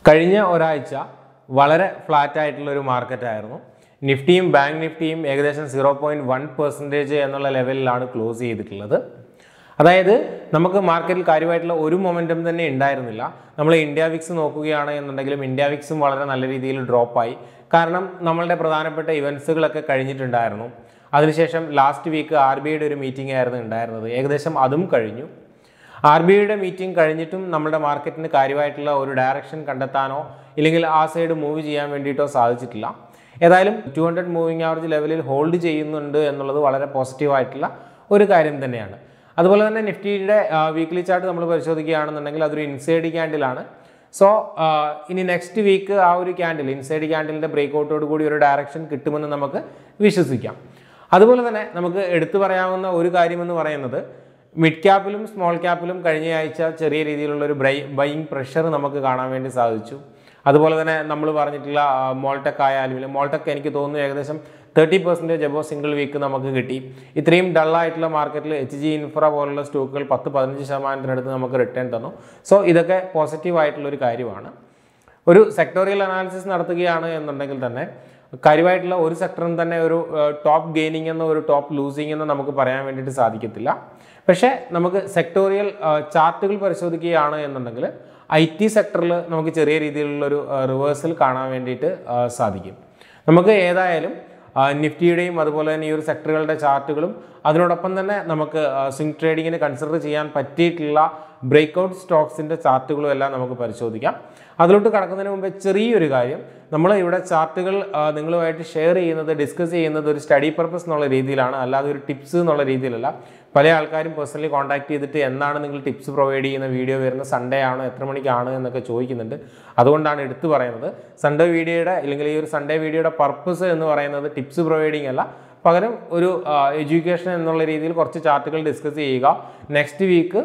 കഴിഞ്ഞ ഒരാഴ്ച വളരെ ഫ്ലാറ്റ് ആയിട്ടുള്ള ഒരു മാർക്കറ്റ് ആയിരുന്നു നിഫ്റ്റിയും ബാങ്ക് നിഫ്റ്റിയും ഏകദേശം സീറോ പോയിന്റ് വൺ പെർസെൻറ്റേജ് എന്നുള്ള ലെവലിലാണ് ക്ലോസ് ചെയ്തിട്ടുള്ളത് അതായത് നമുക്ക് മാർക്കറ്റിൽ കാര്യമായിട്ടുള്ള ഒരു മൊമെൻറ്റം തന്നെ ഉണ്ടായിരുന്നില്ല നമ്മൾ ഇന്ത്യ വിക്സ് നോക്കുകയാണ് എന്നുണ്ടെങ്കിലും ഇന്ത്യ വിക്സും വളരെ നല്ല രീതിയിൽ ഡ്രോപ്പായി കാരണം നമ്മളുടെ പ്രധാനപ്പെട്ട ഇവൻസുകളൊക്കെ കഴിഞ്ഞിട്ടുണ്ടായിരുന്നു അതിനുശേഷം ലാസ്റ്റ് വീക്ക് ആർ ബി ഐയുടെ ഒരു മീറ്റിംഗ് ആയിരുന്നു ഉണ്ടായിരുന്നത് ഏകദേശം അതും കഴിഞ്ഞു ആർ ബി ഐയുടെ മീറ്റിംഗ് കഴിഞ്ഞിട്ടും നമ്മുടെ മാർക്കറ്റിന് കാര്യമായിട്ടുള്ള ഒരു ഡയറക്ഷൻ കണ്ടെത്താനോ ഇല്ലെങ്കിൽ ആ സൈഡ് മൂവ് ചെയ്യാൻ വേണ്ടിയിട്ടോ സാധിച്ചിട്ടില്ല ഏതായാലും ടു ഹൺഡ്രഡ് മൂവിങ് ആവറേജ് ലെവലിൽ ഹോൾഡ് ചെയ്യുന്നുണ്ട് എന്നുള്ളത് വളരെ പോസിറ്റീവായിട്ടുള്ള ഒരു കാര്യം തന്നെയാണ് അതുപോലെ തന്നെ നിഫ്റ്റിയുടെ വീക്ക്ലി ചാർട്ട് നമ്മൾ പരിശോധിക്കുകയാണെന്നുണ്ടെങ്കിൽ അതൊരു ഇൻസൈഡ് ക്യാൻഡിലാണ് സോ ഇനി നെക്സ്റ്റ് വീക്ക് ആ ഒരു ക്യാൻഡിൽ ഇൻസൈഡ് ക്യാൻഡിലിൻ്റെ ബ്രേക്ക് ഔട്ടോട് കൂടി ഒരു ഡയറക്ഷൻ കിട്ടുമെന്ന് നമുക്ക് വിശ്വസിക്കാം അതുപോലെ തന്നെ നമുക്ക് എടുത്തു പറയാവുന്ന ഒരു കാര്യമെന്ന് പറയുന്നത് മിഡ് ക്യാപ്പിലും സ്മോൾ ക്യാപ്പിലും കഴിഞ്ഞ ആഴ്ച ചെറിയ രീതിയിലുള്ള ഒരു ബ്രൈ ബൈയിങ് പ്രഷർ നമുക്ക് കാണാൻ വേണ്ടി സാധിച്ചു അതുപോലെ തന്നെ നമ്മൾ പറഞ്ഞിട്ടുള്ള മോൾടെക് ആയാലും ഇല്ല മോൾടെക് എനിക്ക് തോന്നുന്നു ഏകദേശം thirty percentage above single week നമുക്ക് കിട്ടി ഇത്രയും ഡള്ളായിട്ടുള്ള മാർക്കറ്റിൽ എച്ച് ജി ഇൻഫ്ര പോലുള്ള സ്റ്റോക്കുകൾ പത്ത് പതിനഞ്ച് ശതമാനത്തിനടുത്ത് നമുക്ക് റിട്ടേൺ തന്നു സോ ഇതൊക്കെ പോസിറ്റീവ് ആയിട്ടുള്ള ഒരു കാര്യമാണ് ഒരു സെക്ടോറിയൽ അനാലിസിസ് നടത്തുകയാണ് എന്നുണ്ടെങ്കിൽ തന്നെ കാര്യമായിട്ടുള്ള ഒരു സെക്ടറും തന്നെ ഒരു ടോപ്പ് ഗെയിനിങ് എന്നോ ഒരു ടോപ്പ് ലൂസിങ് എന്നോ നമുക്ക് പറയാൻ വേണ്ടിയിട്ട് സാധിക്കത്തില്ല പക്ഷേ നമുക്ക് സെക്ടോറിയൽ ചാർട്ടുകൾ പരിശോധിക്കുകയാണ് എന്നുണ്ടെങ്കിൽ ഐ ടി സെക്ടറിൽ നമുക്ക് ചെറിയ രീതിയിലുള്ളൊരു റിവേഴ്സൽ കാണാൻ വേണ്ടിയിട്ട് ആ, സാധിക്കും നമുക്ക് ഏതായാലും ആ, നിഫ്റ്റിയുടെയും അതുപോലെ തന്നെ ഈ ഒരു സെക്ടറുകളുടെ ചാർട്ടുകളും അതിനോടൊപ്പം തന്നെ നമുക്ക് സ്വിംഗ് ട്രേഡിങ്ങിന് കൺസിഡർ ചെയ്യാൻ പറ്റിയിട്ടുള്ള ബ്രേക്ക് ഔട്ട് സ്റ്റോക്സിൻ്റെ ചാർട്ടുകളും എല്ലാം നമുക്ക് പരിശോധിക്കാം അതിലോട്ട് കടക്കുന്നതിന് മുമ്പ് ചെറിയൊരു കാര്യം നമ്മൾ ഇവിടെ ചാർട്ടുകൾ ആ, നിങ്ങളുമായിട്ട് ഷെയർ ചെയ്യുന്നത് ഡിസ്കസ് ചെയ്യുന്നത് ഒരു സ്റ്റഡി പർപ്പസ് എന്നുള്ള രീതിയിലാണ് അല്ലാതെ ഒരു ടിപ്സ് എന്നുള്ള രീതിയിലല്ല പല ആൾക്കാരും പേഴ്സണലി കോൺടാക്ട് ചെയ്തിട്ട് എന്നാണ് നിങ്ങൾ ടിപ്സ് പ്രൊവൈഡ് ചെയ്യുന്ന വീഡിയോ വരുന്ന സൺഡേ ആണോ എത്ര മണിക്കാണ് എന്നൊക്കെ ചോദിക്കുന്നുണ്ട് അതുകൊണ്ടാണ് എടുത്തു പറയുന്നത് സൺഡേ വീഡിയോയുടെ അല്ലെങ്കിൽ ഈ ഒരു സൺഡേ വീഡിയോയുടെ പർപ്പസ് എന്ന് പറയുന്നത് ടിപ്സ് പ്രൊവൈഡിങ് അല്ല പകരം ഒരു എഡ്യൂക്കേഷൻ എന്നുള്ള രീതിയിൽ കുറച്ച് ചാർട്ടുകൾ ഡിസ്കസ് ചെയ്യുക നെക്സ്റ്റ് വീക്ക്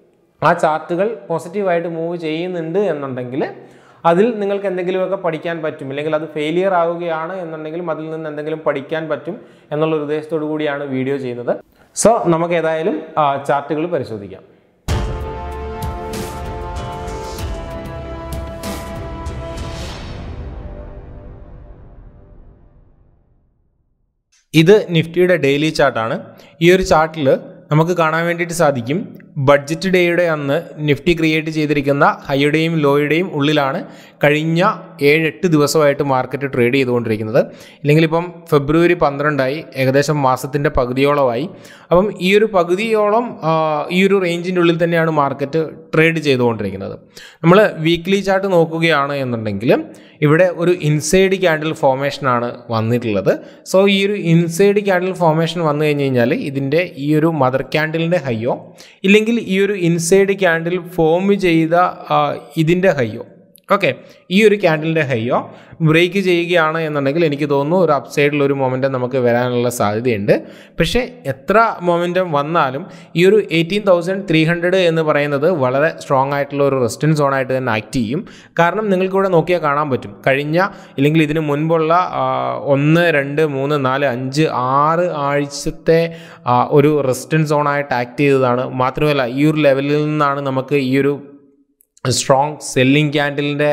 ആ ചാർട്ടുകൾ പോസിറ്റീവായിട്ട് മൂവ് ചെയ്യുന്നുണ്ട് എന്നുണ്ടെങ്കിൽ അതിൽ നിങ്ങൾക്ക് എന്തെങ്കിലുമൊക്കെ പഠിക്കാൻ പറ്റും അല്ലെങ്കിൽ അത് ഫെയിലിയർ ആവുകയാണ് എന്നുണ്ടെങ്കിലും അതിൽ നിന്ന് എന്തെങ്കിലും പഠിക്കാൻ പറ്റും എന്നുള്ള ഒരു ഉദ്ദേശത്തോടു കൂടിയാണ് വീഡിയോ ചെയ്യുന്നത് സോ നമുക്ക് ഏതായാലും ചാർട്ടുകൾ പരിശോധിക്കാം ഇത് നിഫ്റ്റിയുടെ ഡെയിലി ചാർട്ടാണ് ഈ ഒരു ചാർട്ടിൽ നമുക്ക് കാണാൻ വേണ്ടിയിട്ട് സാധിക്കും ബഡ്ജറ്റ് ഡേയുടെ അന്ന് നിഫ്റ്റി ക്രിയേറ്റ് ചെയ്തിരിക്കുന്ന ഹൈയുടെയും ലോയുടെയും ഉള്ളിലാണ് കഴിഞ്ഞ ഏഴെട്ട് ദിവസമായിട്ട് മാർക്കറ്റ് ട്രേഡ് ചെയ്തുകൊണ്ടിരിക്കുന്നത് ഇല്ലെങ്കിൽ ഇപ്പം ഫെബ്രുവരി പന്ത്രണ്ടായി ഏകദേശം മാസത്തിൻ്റെ പകുതിയോളമായി അപ്പം ഈ ഒരു പകുതിയോളം ആ, ഈ ഒരു റേഞ്ചിൻ്റെ ഉള്ളിൽ തന്നെയാണ് മാർക്കറ്റ് ട്രേഡ് ചെയ്തുകൊണ്ടിരിക്കുന്നത് നമ്മൾ വീക്ക്ലി ചാർട്ട് നോക്കുകയാണ് എന്നുണ്ടെങ്കിൽ ഇവിടെ ഒരു ഇൻസൈഡ് ക്യാൻഡിൽ ഫോർമേഷനാണ് വന്നിട്ടുള്ളത് സോ ഈ ഒരു ഇൻസൈഡ് ക്യാൻഡിൽ ഫോർമേഷൻ വന്നു കഴിഞ്ഞ് കഴിഞ്ഞാൽ ഇതിൻ്റെ ഈ ഒരു മദർ ക്യാൻഡിലിൻ്റെ ഹൈയോ ഇല്ലെങ്കിൽ ഈ ഒരു ഇൻസൈഡ് ക്യാൻഡിൽ ഫോം ചെയ്ത ആ, ഇതിൻ്റെ ഹൈയോ ഓക്കെ ഈ ഒരു ക്യാൻഡിലിൻ്റെ ഹൈയോ ബ്രേക്ക് ചെയ്യുകയാണ് എന്നുണ്ടെങ്കിൽ എനിക്ക് തോന്നുന്നു ഒരു അപ്സൈഡിൽ ഒരു മൊമെൻറ്റം നമുക്ക് വരാനുള്ള സാധ്യതയുണ്ട് പക്ഷേ എത്ര മൊമെൻറ്റം വന്നാലും ഈ ഒരു എയ്റ്റീൻ തൗസൻഡ് ത്രീ ഹൺഡ്രഡ് എന്ന് പറയുന്നത് വളരെ സ്ട്രോങ് ആയിട്ടുള്ള ഒരു റെസിസ്റ്റൻസ് സോണായിട്ട് തന്നെ ആക്ട് ചെയ്യും കാരണം നിങ്ങൾക്കിവിടെ നോക്കിയാൽ കാണാൻ പറ്റും കഴിഞ്ഞ ഇല്ലെങ്കിൽ ഇതിന് മുൻപുള്ള ആ, ഒന്ന് രണ്ട് മൂന്ന് നാല് അഞ്ച് ആറ് ആഴ്ചത്തെ ആ, ഒരു റെസിസ്റ്റൻസ് സോണായിട്ട് ആക്ട് ചെയ്തതാണ് മാത്രമല്ല ഈ ഒരു ലെവലിൽ നിന്നാണ് നമുക്ക് ഈ ഒരു സ്ട്രോങ് സെല്ലിംഗ് ക്യാൻഡിലിൻ്റെ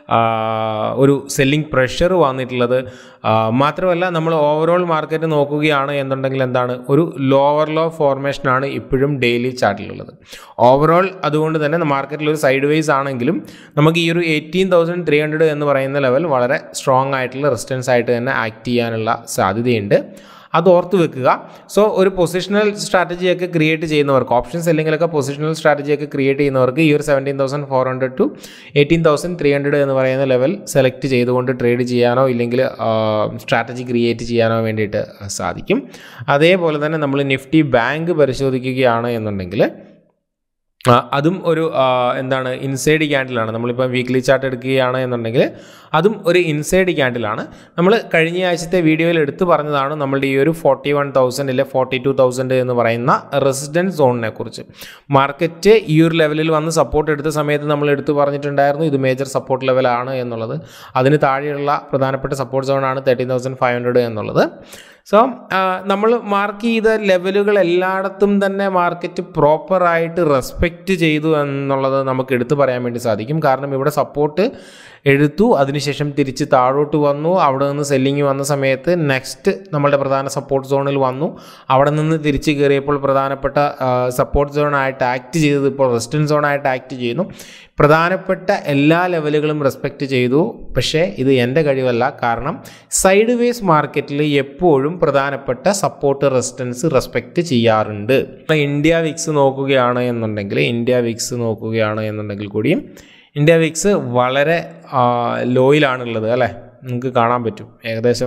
ഒരു സെല്ലിംഗ് പ്രഷർ വന്നിട്ടുള്ളത് ആ, മാത്രമല്ല നമ്മൾ ഓവറോൾ മാർക്കറ്റ് നോക്കുകയാണ് എന്നുണ്ടെങ്കിൽ എന്താണ് ഒരു ലോവർ ലോ ഫോർമേഷനാണ് ഇപ്പോഴും ഡെയിലി ചാർട്ടിലുള്ളത് ഓവറോൾ അതുകൊണ്ട് തന്നെ മാർക്കറ്റിൽ ഒരു സൈഡ് വേസ് ആണെങ്കിലും നമുക്ക് ഈ ഒരു എയ്റ്റീൻ തൗസൻഡ് ത്രീ ഹൺഡ്രഡ് എന്ന് പറയുന്ന ലെവൽ വളരെ സ്ട്രോങ് ആയിട്ടുള്ള റെസിസ്റ്റൻസ് ആയിട്ട് തന്നെ ആക്ട് ചെയ്യാനുള്ള സാധ്യതയുണ്ട് അത് ഓർത്ത് വെക്കുക സോ ഒരു പൊസിഷണൽ സ്ട്രാറ്റജിയൊക്കെ ക്രിയേറ്റ് ചെയ്യുന്നവർക്ക് ഓപ്ഷൻ സെല്ലിങ്ങിലൊക്കെ പൊസിഷണൽ സ്ട്രാറ്റജിയൊക്കെ ക്രിയേറ്റ് ചെയ്യുന്നവർക്ക് ഈ ഒരു seventeen thousand four hundred to eighteen thousand three hundred എന്ന് പറയുന്ന ലെവൽ സെലക്ട് ചെയ്തുകൊണ്ട് ട്രേഡ് ചെയ്യാനോ ഇല്ലെങ്കിൽ സ്ട്രാറ്റജി ക്രിയേറ്റ് ചെയ്യാനോ വേണ്ടിയിട്ട് സാധിക്കും അതേപോലെ തന്നെ നമ്മൾ നിഫ്റ്റി ബാങ്ക് പരിശോധിക്കുകയാണ് എന്നുണ്ടെങ്കിൽ ആ, അതും ഒരു ആ, എന്താണ് ഇൻസൈഡ് ക്യാൻഡിലാണ് നമ്മളിപ്പോൾ വീക്ക്ലി ചാർട്ട് എടുക്കുകയാണ് എന്നുണ്ടെങ്കിൽ അതും ഒരു ഇൻസൈഡ് ക്യാൻഡിലാണ് നമ്മൾ കഴിഞ്ഞ ആഴ്ചത്തെ വീഡിയോയിൽ എടുത്തു പറഞ്ഞതാണ് നമ്മളുടെ ഈ ഒരു ഫോർട്ടി വൺ തൗസൻഡ് അല്ലെ ഫോർട്ടി ടു തൗസൻഡ് എന്ന് പറയുന്ന റെസിഡൻസ് സോണിനെ കുറിച്ച് മാർക്കറ്റ് ഈ ഒരു ലെവലിൽ വന്ന് സപ്പോർട്ട് എടുത്ത സമയത്ത് നമ്മൾ എടുത്തു പറഞ്ഞിട്ടുണ്ടായിരുന്നു ഇത് മേജർ സപ്പോർട്ട് ലെവലാണ് എന്നുള്ളത് അതിന് താഴെയുള്ള പ്രധാനപ്പെട്ട സപ്പോർട്ട് സോണാണ് തേർട്ടീൻ തൗസൻഡ് ഫൈവ് ഹൺഡ്രഡ് എന്നുള്ളത് സോ നമ്മൾ മാർക്ക് ചെയ്ത ലെവലുകൾ എല്ലായിടത്തും തന്നെ മാർക്കറ്റ് പ്രോപ്പറായിട്ട് റെസ്പെക്റ്റ് ചെയ്തു എന്നുള്ളത് നമുക്ക് എടുത്തു പറയാൻ വേണ്ടി സാധിക്കും കാരണം ഇവിടെ സപ്പോർട്ട് എടുത്തു അതിനുശേഷം തിരിച്ച് താഴോട്ട് വന്നു അവിടെ നിന്ന് സെല്ലിങ് വന്ന സമയത്ത് നെക്സ്റ്റ് നമ്മളുടെ പ്രധാന സപ്പോർട്ട് സോണിൽ വന്നു അവിടെ നിന്ന് തിരിച്ച് കയറിയപ്പോൾ പ്രധാനപ്പെട്ട സപ്പോർട്ട് സോണായിട്ട് ആക്ട് ചെയ്തത് ഇപ്പോൾ റെസ്റ്റൻ സോണായിട്ട് ആക്ട് ചെയ്യുന്നു പ്രധാനപ്പെട്ട എല്ലാ ലെവലുകളും റെസ്പെക്റ്റ് ചെയ്തു പക്ഷേ ഇത് എൻ്റെ കഴിവല്ല കാരണം സൈഡ് വേസ് മാർക്കറ്റിൽ എപ്പോഴും പ്രധാനപ്പെട്ട സപ്പോർട്ട് റെസിസ്റ്റൻസ് റെസ്പെക്റ്റ് ചെയ്യാറുണ്ട് ഇപ്പോൾ ഇന്ത്യ വിക്സ് നോക്കുകയാണ് എന്നുണ്ടെങ്കിൽ ഇന്ത്യ വിക്സ് നോക്കുകയാണ് എന്നുണ്ടെങ്കിൽ കൂടിയും ഇന്ത്യ വിക്സ് വളരെ ലോയിലാണുള്ളത് അല്ലേ നിങ്ങൾക്ക് കാണാൻ പറ്റും ഏകദേശം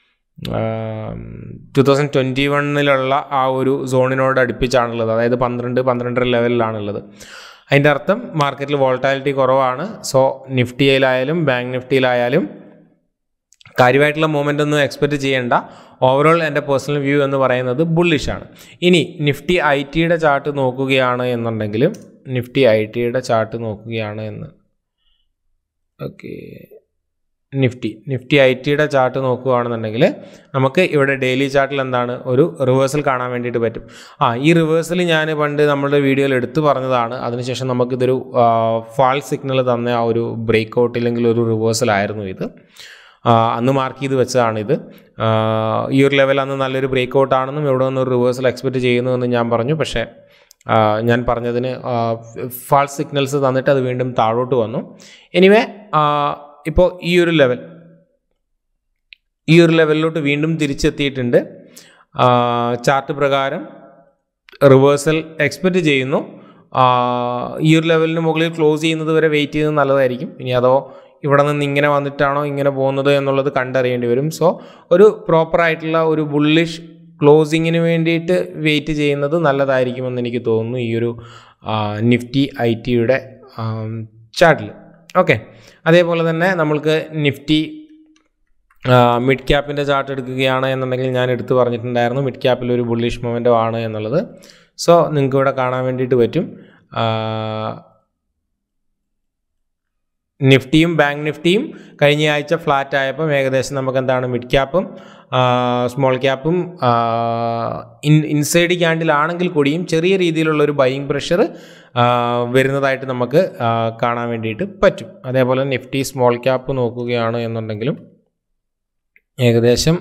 ടു തൗസൻഡ് ട്വൻറ്റി വണ്ണിലുള്ള ആ ഒരു സോണിനോട് അടുപ്പിച്ചാണുള്ളത് അതായത് പന്ത്രണ്ട് പന്ത്രണ്ടര ലെവലിലാണുള്ളത് അതിൻ്റെ അർത്ഥം മാർക്കറ്റിൽ വോൾട്ടാലിറ്റി കുറവാണ് സോ നിഫ്റ്റിയിലായാലും ബാങ്ക് നിഫ്റ്റിയിലായാലും കാര്യമായിട്ടുള്ള മൂവ്മെൻ്റ് ഒന്നും എക്സ്പെക്റ്റ് ചെയ്യേണ്ട ഓവറോൾ എൻ്റെ പേഴ്സണൽ വ്യൂ എന്ന് പറയുന്നത് ബുള്ളിഷാണ് ഇനി നിഫ്റ്റി ഐ ടിയുടെ ചാർട്ട് നോക്കുകയാണ് എന്നുണ്ടെങ്കിലും നിഫ്റ്റി ഐ ടിയുടെ ചാർട്ട് നോക്കുകയാണ് എന്ന് ഓക്കെ നിഫ്റ്റി നിഫ്റ്റി ഐ ടിയുടെ ചാർട്ട് നോക്കുകയാണെന്നുണ്ടെങ്കിൽ നമുക്ക് ഇവിടെ ഡെയിലി ചാർട്ടിൽ എന്താണ് ഒരു റിവേഴ്സൽ കാണാൻ വേണ്ടിയിട്ട് പറ്റും ആ ഈ റിവേഴ്സൽ ഞാൻ പണ്ട് നമ്മുടെ വീഡിയോയിൽ എടുത്തു പറഞ്ഞതാണ് അതിനുശേഷം നമുക്കിതൊരു ഫാൾ സിഗ്നൽ തന്ന ആ ഒരു ബ്രേക്ക് ഔട്ട് ഇല്ലെങ്കിൽ ഒരു റിവേഴ്സൽ ആയിരുന്നു ഇത് അന്ന് മാർക്ക് ചെയ്ത് വെച്ചതാണിത് ഈ ഒരു ലെവൽ അന്ന് നല്ലൊരു ബ്രേക്ക് ഔട്ട് ആണെന്നും ഇവിടെ നിന്ന് ഒരു റിവേഴ്സൽ എക്സ്പെക്റ്റ് ചെയ്യുന്നുവെന്ന് ഞാൻ പറഞ്ഞു പക്ഷേ ഞാൻ പറഞ്ഞതിന് ഫാൾസ് സിഗ്നൽസ് തന്നിട്ട് അത് വീണ്ടും താഴോട്ട് വന്നു എനിവേ ഇപ്പോൾ ഈ ഒരു ലെവൽ ഈ ഒരു ലെവലിലോട്ട് വീണ്ടും തിരിച്ചെത്തിയിട്ടുണ്ട് ചാർട്ട് പ്രകാരം റിവേഴ്സൽ എക്സ്പെക്റ്റ് ചെയ്യുന്നു ഈ ഒരു ലെവലിന് മുകളിൽ ക്ലോസ് ചെയ്യുന്നത് വരെ വെയിറ്റ് ചെയ്യുന്നത് നല്ലതായിരിക്കും ഇനി അതോ ഇവിടെ നിന്ന് ഇങ്ങനെ വന്നിട്ടാണോ ഇങ്ങനെ പോകുന്നത് എന്നുള്ളത് കണ്ടറിയേണ്ടി വരും സോ ഒരു പ്രോപ്പറായിട്ടുള്ള ഒരു ബുള്ളിഷ് ക്ലോസിങ്ങിന് വേണ്ടിയിട്ട് വെയിറ്റ് ചെയ്യുന്നത് നല്ലതായിരിക്കുമെന്ന് എനിക്ക് തോന്നുന്നു ഈ ഒരു നിഫ്റ്റി ഐ ടിയുടെ ചാർട്ടിൽ ഓക്കെ അതേപോലെ തന്നെ നമ്മൾക്ക് നിഫ്റ്റി മിഡ് ക്യാപ്പിൻ്റെ ചാർട്ട് എടുക്കുകയാണ് എന്നുണ്ടെങ്കിൽ ഞാൻ എടുത്തു പറഞ്ഞിട്ടുണ്ടായിരുന്നു മിഡ് ക്യാപ്പിൽ ഒരു ബുള്ളിഷ് മൊമെൻറ്റോ ആണ് എന്നുള്ളത് സോ നിങ്ങൾക്ക് ഇവിടെ കാണാൻ വേണ്ടിയിട്ട് പറ്റും നിഫ്റ്റിയും ബാങ്ക് നിഫ്റ്റിയും കഴിഞ്ഞ ആഴ്ച ഫ്ലാറ്റ് ആയപ്പം ഏകദേശം നമുക്ക് എന്താണ് മിഡ് ക്യാപ്പും സ്മോൾ ക്യാപ്പും ഇൻ ഇൻസൈഡ് ക്യാൻഡിലാണെങ്കിൽ കൂടിയും ചെറിയ രീതിയിലുള്ള ഒരു ബൈയിങ് പ്രഷർ വരുന്നതായിട്ട് നമുക്ക് കാണാൻ വേണ്ടിയിട്ട് പറ്റും അതേപോലെ നിഫ്റ്റി സ്മോൾ ക്യാപ്പ് നോക്കുകയാണ് എന്നുണ്ടെങ്കിലും ഏകദേശം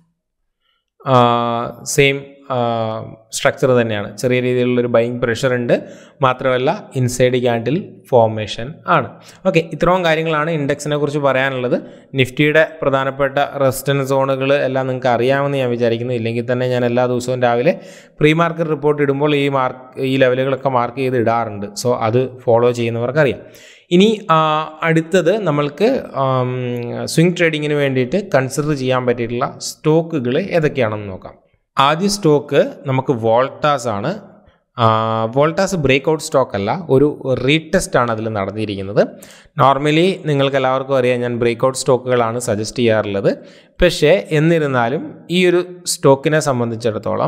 സെയിം സ്ട്രക്ചർ തന്നെയാണ് ചെറിയ രീതിയിലുള്ളൊരു ബൈങ് പ്രഷർ ഉണ്ട് മാത്രമല്ല ഇൻസൈഡ് ക്യാൻഡിൽ ഫോർമേഷൻ ആണ് ഓക്കെ ഇത്രയും കാര്യങ്ങളാണ് ഇൻഡെക്സിനെ കുറിച്ച് പറയാനുള്ളത് നിഫ്റ്റിയുടെ പ്രധാനപ്പെട്ട റെസിസ്റ്റൻസ് സോണുകൾ എല്ലാം നിങ്ങൾക്ക് അറിയാമെന്ന് ഞാൻ വിചാരിക്കുന്നു ഇല്ലെങ്കിൽ തന്നെ ഞാൻ എല്ലാ ദിവസവും രാവിലെ പ്രീ മാർക്കറ്റ് റിപ്പോർട്ട് ഇടുമ്പോൾ ഈ മാർക്ക് ഈ ലെവലുകളൊക്കെ മാർക്ക് ചെയ്ത് ഇടാറുണ്ട് സോ അത് ഫോളോ ചെയ്യുന്നവർക്ക് അറിയാം ഇനി അടുത്തത് നമ്മൾക്ക് സ്വിംഗ് ട്രേഡിങ്ങിന് വേണ്ടിയിട്ട് കൺസിഡർ ചെയ്യാൻ പറ്റിയിട്ടുള്ള സ്റ്റോക്കുകൾ ഏതൊക്കെയാണെന്ന് നോക്കാം ആദ്യ സ്റ്റോക്ക് നമുക്ക് വോൾട്ടാസ് ആണ് വോൾട്ടാസ് ബ്രേക്ക് ഔട്ട് സ്റ്റോക്ക് അല്ല ഒരു റീടെസ്റ്റ് ആണ് അതിൽ നടന്നിരിക്കുന്നത് നോർമലി നിങ്ങൾക്ക് എല്ലാവർക്കും അറിയാം ഞാൻ ബ്രേക്ക് ഔട്ട് സ്റ്റോക്കുകളാണ് സജസ്റ്റ് ചെയ്യാറുള്ളത് പക്ഷേ എന്നിരുന്നാലും ഈ ഒരു സ്റ്റോക്കിനെ സംബന്ധിച്ചിടത്തോളം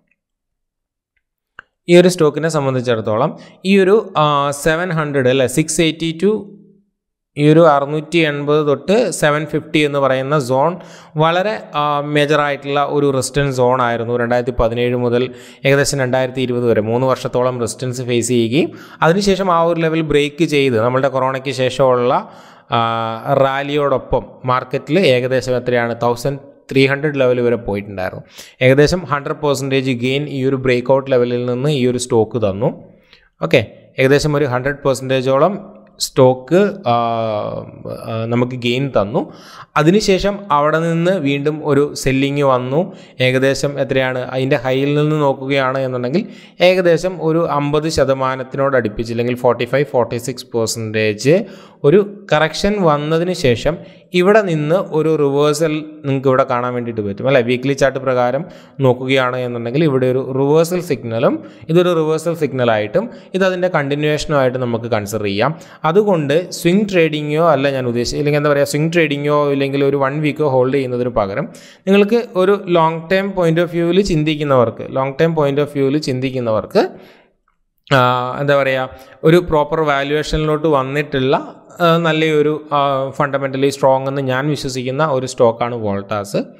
ഈ ഒരു സ്റ്റോക്കിനെ സംബന്ധിച്ചിടത്തോളം ഈ ഒരു സെവൻ ഹൺഡ്രഡ് അല്ലെ സിക്സ് എയ്റ്റി ടു ഈ ഒരു അറുന്നൂറ്റി എൺപത് തൊട്ട് സെവൻ ഫിഫ്റ്റി എന്ന് പറയുന്ന സോൺ വളരെ മേജറായിട്ടുള്ള ഒരു റെസിസ്റ്റൻസ് സോൺ ആയിരുന്നു രണ്ടായിരത്തി പതിനേഴ് മുതൽ ഏകദേശം രണ്ടായിരത്തി ഇരുപത് വരെ മൂന്ന് വർഷത്തോളം റെസിസ്റ്റൻസ് ഫേസ് ചെയ്യുകയും അതിനുശേഷം ആ ഒരു ലെവൽ ബ്രേക്ക് ചെയ്ത് നമ്മളുടെ കൊറോണയ്ക്ക് ശേഷമുള്ള റാലിയോടൊപ്പം മാർക്കറ്റിൽ ഏകദേശം എത്രയാണ് തൗസൻഡ് ത്രീ ഹൺഡ്രഡ് ലെവൽ വരെ പോയിട്ടുണ്ടായിരുന്നു ഏകദേശം ഹൺഡ്രഡ് പെർസെൻറ്റേജ് ഗെയിൻ ഈ ഒരു ബ്രേക്ക് ഔട്ട് ലെവലിൽ നിന്ന് ഈ ഒരു സ്റ്റോക്ക് തന്നു ഓക്കെ ഏകദേശം ഒരു ഹൺഡ്രഡ് പെർസെൻറ്റേജോളം സ്റ്റോക്ക് നമുക്ക് ഗെയിൻ തന്നു അതിനുശേഷം അവിടെ നിന്ന് വീണ്ടും ഒരു സെല്ലിങ് വന്നു ഏകദേശം എത്രയാണ് അതിൻ്റെ ഹൈയിൽ നിന്ന് നോക്കുകയാണ് എന്നുണ്ടെങ്കിൽ ഏകദേശം ഒരു അമ്പത് ശതമാനത്തിനോട് അടുപ്പിച്ച് അല്ലെങ്കിൽ forty five forty six percentage ഒരു കറക്ഷൻ വന്നതിന് ശേഷം ഇവിടെ നിന്ന് ഒരു റിവേഴ്സൽ നിങ്ങൾക്ക് ഇവിടെ കാണാൻ വേണ്ടിയിട്ട് പറ്റും അല്ലെ വീക്ക്ലി ചാർട്ട് പ്രകാരം നോക്കുകയാണ് എന്നുണ്ടെങ്കിൽ ഇവിടെ ഒരു റിവേഴ്സൽ സിഗ്നലും ഇതൊരു റിവേഴ്സൽ സിഗ്നലായിട്ടും ഇത് അതിൻ്റെ കണ്ടിന്യൂവേഷനുമായിട്ട് നമുക്ക് കൺസിഡർ ചെയ്യാം അതുകൊണ്ട് സ്വിംഗ് ട്രേഡിങ്ങോ അല്ല ഞാൻ ഉദ്ദേശിച്ചത് ഇല്ലെങ്കിൽ എന്താ പറയുക സ്വിംഗ് ട്രേഡിങ്ങോ ഇല്ലെങ്കിൽ ഒരു വൺ വീക്കോ ഹോൾഡ് ചെയ്യുന്നതിന് പകരം നിങ്ങൾക്ക് ഒരു ലോങ് ടൈം പോയിന്റ് ഓഫ് വ്യൂവിൽ ചിന്തിക്കുന്നവർക്ക് ലോങ് ടൈം പോയിന്റ് ഓഫ് വ്യൂവിൽ ചിന്തിക്കുന്നവർക്ക് എന്താ പറയുക ഒരു പ്രോപ്പർ വാല്യുവേഷനിലോട്ട് വന്നിട്ടുള്ള നല്ലൊരു ഫണ്ടമെൻ്റലി സ്ട്രോങ് എന്ന് ഞാൻ വിശ്വസിക്കുന്ന ഒരു സ്റ്റോക്കാണ് വോൾട്ടാസ്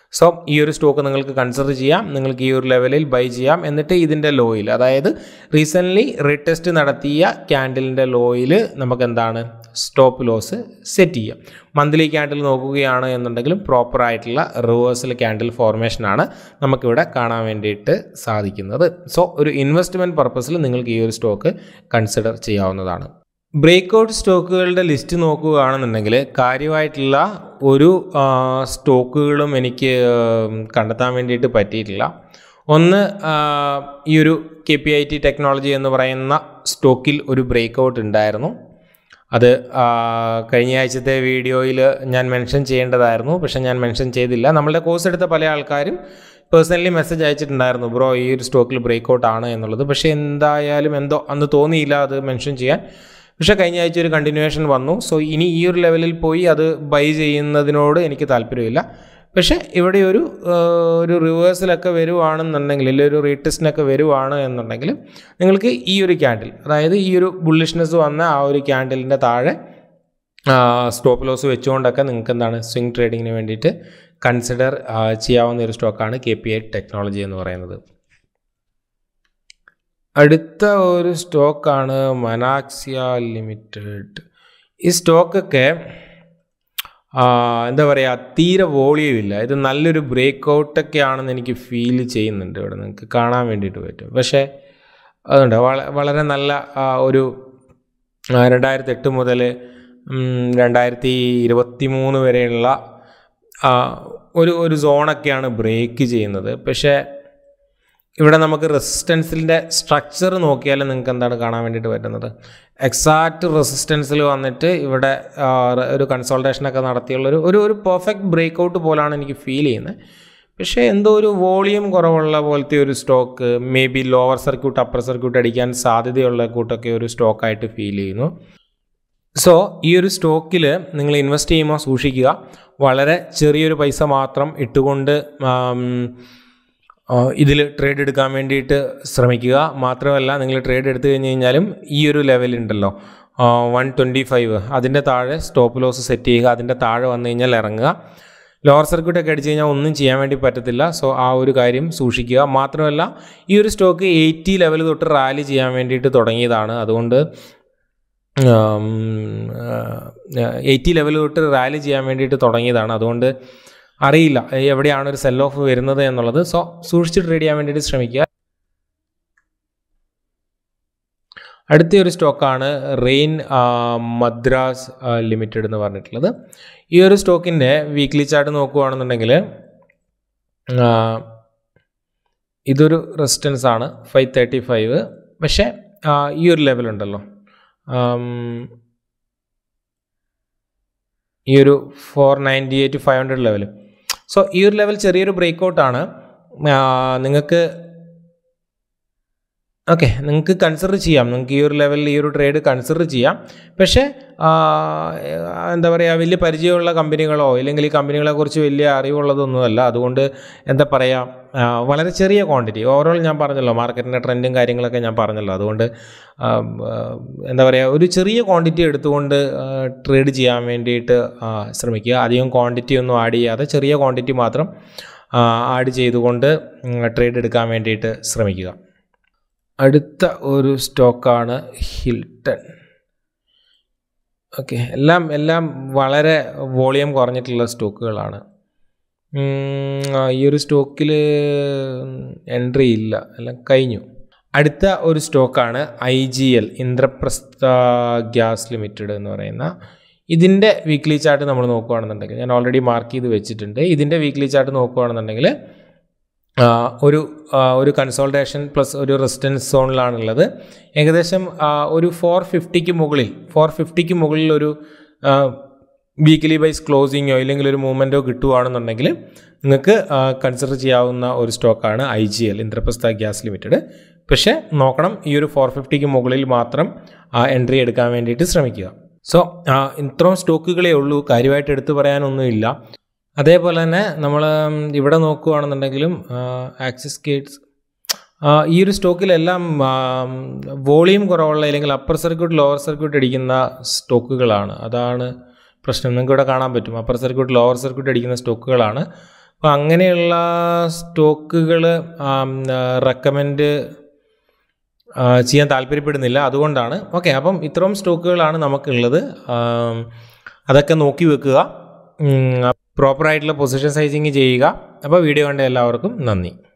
സോ ഈ ഒരു സ്റ്റോക്ക് നിങ്ങൾക്ക് കൺസിഡർ ചെയ്യാം നിങ്ങൾക്ക് ഈ ഒരു ലെവലിൽ ബൈ ചെയ്യാം എന്നിട്ട് ഇതിൻ്റെ ലോയിൽ അതായത് റീസെൻ്റ്ലി റീടെസ്റ്റ് നടത്തിയ ക്യാൻഡലിൻ്റെ ലോയിൽ നമുക്ക് എന്താണ് സ്റ്റോപ്പ് ലോസ് സെറ്റ് ചെയ്യാം മന്ത്ലി ക്യാൻഡിൽ നോക്കുകയാണ് എന്നുണ്ടെങ്കിലും പ്രോപ്പർ ആയിട്ടുള്ള റിവേഴ്സൽ ക്യാൻഡിൽ ഫോർമേഷനാണ് നമുക്കിവിടെ കാണാൻ വേണ്ടിയിട്ട് സാധിക്കുന്നത് സോ ഒരു ഇൻവെസ്റ്റ്മെൻറ്റ് പർപ്പസിൽ നിങ്ങൾക്ക് ഈ ഒരു സ്റ്റോക്ക് കൺസിഡർ ചെയ്യാവുന്നതാണ് ബ്രേക്ക് ഔട്ട് സ്റ്റോക്കുകളുടെ ലിസ്റ്റ് നോക്കുകയാണെന്നുണ്ടെങ്കിൽ കാര്യമായിട്ടുള്ള ഒരു ആ, സ്റ്റോക്കുകളും എനിക്ക് ഉം, കണ്ടെത്താൻ വേണ്ടിയിട്ട് പറ്റിയിട്ടില്ല ഒന്ന് ആ, ഈ ഒരു K P I T technology എന്ന് പറയുന്ന സ്റ്റോക്കിൽ ഒരു ബ്രേക്ക് ഔട്ട് ഉണ്ടായിരുന്നു അത് ആ, കഴിഞ്ഞ ആഴ്ചത്തെ വീഡിയോയിൽ ഞാൻ മെൻഷൻ ചെയ്യേണ്ടതായിരുന്നു പക്ഷേ ഞാൻ മെൻഷൻ ചെയ്തില്ല നമ്മളുടെ കോഴ്സ് എടുത്ത പല ആൾക്കാരും പേഴ്സണലി മെസ്സേജ് അയച്ചിട്ടുണ്ടായിരുന്നു ബ്രോ ഈ ഒരു സ്റ്റോക്കിൽ ബ്രേക്ക് ഔട്ട് ആണ് എന്നുള്ളത് പക്ഷേ എന്തായാലും എന്തോ അന്ന് തോന്നിയില്ല അത് മെൻഷൻ ചെയ്യാൻ പക്ഷേ കഴിഞ്ഞ ആഴ്ച ഒരു കണ്ടിന്യൂവേഷൻ വന്നു സോ ഇനി ഈ ഒരു ലെവലിൽ പോയി അത് ബൈ ചെയ്യുന്നതിനോട് എനിക്ക് താല്പര്യമില്ല പക്ഷേ ഇവിടെ ഒരു ആ, ഒരു റിവേഴ്സലൊക്കെ വരുവാണെന്നുണ്ടെങ്കിൽ അല്ലെങ്കിൽ ഒരു റീടെസ്റ്റിനൊക്കെ വരുവാണ് എന്നുണ്ടെങ്കിൽ നിങ്ങൾക്ക് ഈ ഒരു ക്യാൻഡിൽ അതായത് ഈ ഒരു ബുള്ളിഷ്നെസ് വന്ന ആ ഒരു ക്യാൻഡിലിൻ്റെ താഴെ സ്റ്റോപ്പ് ലോസ് വെച്ചുകൊണ്ടൊക്കെ നിങ്ങൾക്ക് എന്താണ് സ്വിംഗ് ട്രേഡിങ്ങിന് വേണ്ടിയിട്ട് കൺസിഡർ ചെയ്യാവുന്ന ഒരു സ്റ്റോക്കാണ് കെ പി ഐ ടെക്നോളജി എന്ന് പറയുന്നത് അടുത്ത ഒരു സ്റ്റോക്കാണ് മനാക്സിയ ലിമിറ്റഡ് ഈ സ്റ്റോക്കൊക്കെ ആ, എന്താ പറയുക തീരെ വോളിയം ഇല്ല ഇത് നല്ലൊരു ബ്രേക്ക് ഔട്ടൊക്കെ ആണെന്ന് എനിക്ക് ഫീൽ ചെയ്യുന്നുണ്ട് ഇവിടെ നിങ്ങൾക്ക് കാണാൻ വേണ്ടിയിട്ട് പറ്റും പക്ഷേ അതുണ്ട് വള- വളരെ നല്ല ആ, ഒരു ആ, രണ്ടായിരത്തി എട്ട് മുതൽ രണ്ടായിരത്തി ഇരുപത്തി മൂന്ന് വരെയുള്ള ആ, ഒരു ഒരു സോണൊക്കെയാണ് ബ്രേക്ക് ചെയ്യുന്നത് പക്ഷേ ഇവിടെ നമുക്ക് റെസിസ്റ്റൻസിൻ്റെ സ്ട്രക്ചർ നോക്കിയാൽ നിങ്ങൾക്ക് എന്താണ് കാണാൻ വേണ്ടിയിട്ട് പറ്റുന്നത് എക്സാക്റ്റ് റെസിസ്റ്റൻസിൽ വന്നിട്ട് ഇവിടെ ആ, റെ- ഒരു കൺസൾട്ടേഷനൊക്കെ നടത്തിയുള്ള ഒരു ഒരു ഒരു പെർഫെക്റ്റ് ബ്രേക്ക് ഔട്ട് പോലാണ് എനിക്ക് ഫീൽ ചെയ്യുന്നത് പക്ഷേ എന്തോ ഒരു വോളിയം കുറവുള്ള പോലത്തെ ഒരു stock maybe lower circuit upper circuit അടിക്കാൻ സാധ്യതയുള്ള കൂട്ടൊക്കെ ഒരു സ്റ്റോക്കായിട്ട് ഫീൽ ചെയ്യുന്നു സോ ഈ ഒരു സ്റ്റോക്കിൽ നിങ്ങൾ ഇൻവെസ്റ്റ് ചെയ്യുമ്പോൾ സൂക്ഷിക്കുക വളരെ ചെറിയൊരു പൈസ മാത്രം ഇട്ടുകൊണ്ട് ഇതിൽ ട്രേഡ് എടുക്കാൻ വേണ്ടിയിട്ട് ശ്രമിക്കുക മാത്രമല്ല നിങ്ങൾ ട്രേഡ് എടുത്തു കഴിഞ്ഞ് കഴിഞ്ഞാലും ഈ ഒരു ലെവലുണ്ടല്ലോ വൺ ട്വൻറ്റി ഫൈവ് അതിൻ്റെ താഴെ സ്റ്റോപ്പ് ലോസ് സെറ്റ് ചെയ്യുക അതിൻ്റെ താഴെ വന്നു കഴിഞ്ഞാൽ ഇറങ്ങുക ലോവർ സർക്യൂട്ട് ഒക്കെ അടിച്ചു കഴിഞ്ഞാൽ ഒന്നും ചെയ്യാൻ വേണ്ടി പറ്റത്തില്ല സോ ആ ഒരു കാര്യം സൂക്ഷിക്കുക മാത്രമല്ല ഈ ഒരു സ്റ്റോക്ക് എയ്റ്റി ലെവൽ തൊട്ട് റാലി ചെയ്യാൻ വേണ്ടിയിട്ട് തുടങ്ങിയതാണ് അതുകൊണ്ട് എയ്റ്റി ലെവൽ തൊട്ട് റാലി ചെയ്യാൻ വേണ്ടിയിട്ട് തുടങ്ങിയതാണ് അതുകൊണ്ട് അറിയില്ല എവിടെയാണ് ഒരു സെൽ ഓഫ് വരുന്നത് എന്നുള്ളത് സോ സൂക്ഷിച്ച് ട്രേഡ് ചെയ്യാൻ വേണ്ടിയിട്ട് ശ്രമിക്കുക അടുത്ത ഒരു സ്റ്റോക്കാണ് റെയിൻ മദ്രാസ് ലിമിറ്റഡ് എന്ന് പറഞ്ഞിട്ടുള്ളത് ഈ ഒരു സ്റ്റോക്കിൻ്റെ വീക്ക്ലി ചാർട്ട് നോക്കുകയാണെന്നുണ്ടെങ്കിൽ ആ, ഇതൊരു റെസിസ്റ്റൻസ് ആണ് ഫൈവ് തേർട്ടി ഫൈവ് പക്ഷേ ആ, ഈ ഒരു ലെവലുണ്ടല്ലോ ആം, ഈ ഒരു four ninety eight five hundred level so ഈ ഒരു ലെവൽ ചെറിയൊരു ബ്രേക്ക് ഔട്ടാണ് നിങ്ങൾക്ക് ഓക്കെ നിങ്ങൾക്ക് കൺസിഡർ ചെയ്യാം നിങ്ങൾക്ക് ഈ ഒരു ലെവലിൽ ഈ ഒരു ട്രേഡ് കൺസിഡർ ചെയ്യാം പക്ഷേ ആ, എന്താ പറയുക വലിയ പരിചയമുള്ള കമ്പനികളോ ഇല്ലെങ്കിൽ ഈ കമ്പനികളെക്കുറിച്ച് വലിയ അറിവുള്ളതൊന്നുമല്ല അതുകൊണ്ട് എന്താ പറയുക ആ, വളരെ ചെറിയ ക്വാണ്ടിറ്റി ഓവറോൾ ഞാൻ പറഞ്ഞല്ലോ മാർക്കറ്റിൻ്റെ ട്രെൻഡും കാര്യങ്ങളൊക്കെ ഞാൻ പറഞ്ഞല്ലോ അതുകൊണ്ട് ആ, ആ, എന്താ പറയുക ഒരു ചെറിയ ക്വാണ്ടിറ്റി എടുത്തുകൊണ്ട് ട്രേഡ് ചെയ്യാൻ വേണ്ടിയിട്ട് ആ, ശ്രമിക്കുക അധികം ക്വാണ്ടിറ്റി ഒന്നും ആഡ് ചെയ്യാതെ ചെറിയ ക്വാണ്ടിറ്റി മാത്രം ആഡ് ചെയ്തുകൊണ്ട് ട്രേഡ് എടുക്കാൻ വേണ്ടിയിട്ട് ശ്രമിക്കുക അടുത്ത ഒരു സ്റ്റോക്കാണ് ഹിൽട്ടൺ ഓക്കെ എല്ലാം എല്ലാം വളരെ വോളിയം കുറഞ്ഞിട്ടുള്ള സ്റ്റോക്കുകളാണ് ഉം, ആ, ഈ ഒരു സ്റ്റോക്കിൽ എൻട്രി ഇല്ല എല്ലാം കഴിഞ്ഞു അടുത്ത ഒരു സ്റ്റോക്കാണ് I G L Indraprastha gas limited എന്ന് പറയുന്ന ഇതിൻ്റെ വീക്ക്ലി ചാർട്ട് നമ്മൾ നോക്കുകയാണെന്നുണ്ടെങ്കിൽ ഞാൻ ഓൾറെഡി മാർക്ക് ചെയ്ത് വെച്ചിട്ടുണ്ട് ഇതിൻ്റെ വീക്ക്ലി ചാർട്ട് നോക്കുകയാണെന്നുണ്ടെങ്കിൽ ആ, ഒരു ആ, ഒരു കൺസോൾട്ടേഷൻ പ്ലസ് ഒരു റെസിസ്റ്റൻസ് സോണിലാണുള്ളത് ഏകദേശം ആ, ഒരു ഫോർ ഫിഫ്റ്റിക്ക് മുകളിൽ ഫോർ ഫിഫ്റ്റിക്ക് മുകളിൽ ഒരു വീക്കിലി ബൈസ് ക്ലോസിങ്ങോ ഇല്ലെങ്കിൽ ഒരു മൂവ്മെൻറ്റോ കിട്ടുവാണെന്നുണ്ടെങ്കിൽ നിങ്ങൾക്ക് കൺസിഡർ ചെയ്യാവുന്ന ഒരു സ്റ്റോക്കാണ് I G L Indraprastha gas limited പക്ഷേ നോക്കണം ഈ ഒരു ഫോർ ഫിഫ്റ്റിക്ക് മുകളിൽ മാത്രം എൻട്രി എടുക്കാൻ വേണ്ടിയിട്ട് ശ്രമിക്കുക സോ ഇത്രയും സ്റ്റോക്കുകളേ ഉള്ളൂ കാര്യമായിട്ട് എടുത്തു പറയാനൊന്നുമില്ല അതേപോലെ തന്നെ നമ്മൾ ഇവിടെ നോക്കുകയാണെന്നുണ്ടെങ്കിലും ആക്സിസ് ഗേറ്റ്സ് ഈ ഒരു സ്റ്റോക്കിലെല്ലാം വോളിയം കുറവുള്ള അല്ലെങ്കിൽ അപ്പർ സർക്യൂട്ട് ലോവർ സർക്യൂട്ട് അടിക്കുന്ന സ്റ്റോക്കുകളാണ് അതാണ് പ്രശ്നം നിങ്ങൾക്ക് ഇവിടെ കാണാൻ പറ്റും അപ്പർ സർക്യൂട്ട് ലോവർ സർക്യൂട്ട് അടിക്കുന്ന സ്റ്റോക്കുകളാണ് അപ്പോൾ അങ്ങനെയുള്ള സ്റ്റോക്കുകൾ റെക്കമെൻഡ് ചെയ്യാൻ താല്പര്യപ്പെടുന്നില്ല അതുകൊണ്ടാണ് ഓക്കെ അപ്പം ഇത്രയും സ്റ്റോക്കുകളാണ് നമുക്കുള്ളത് ആം, അതൊക്കെ നോക്കി വെക്കുക പ്രോപ്പറായിട്ടുള്ള പൊസിഷൻ സൈസിങ് ചെയ്യുക അപ്പോൾ വീഡിയോ കണ്ട എല്ലാവർക്കും നന്ദി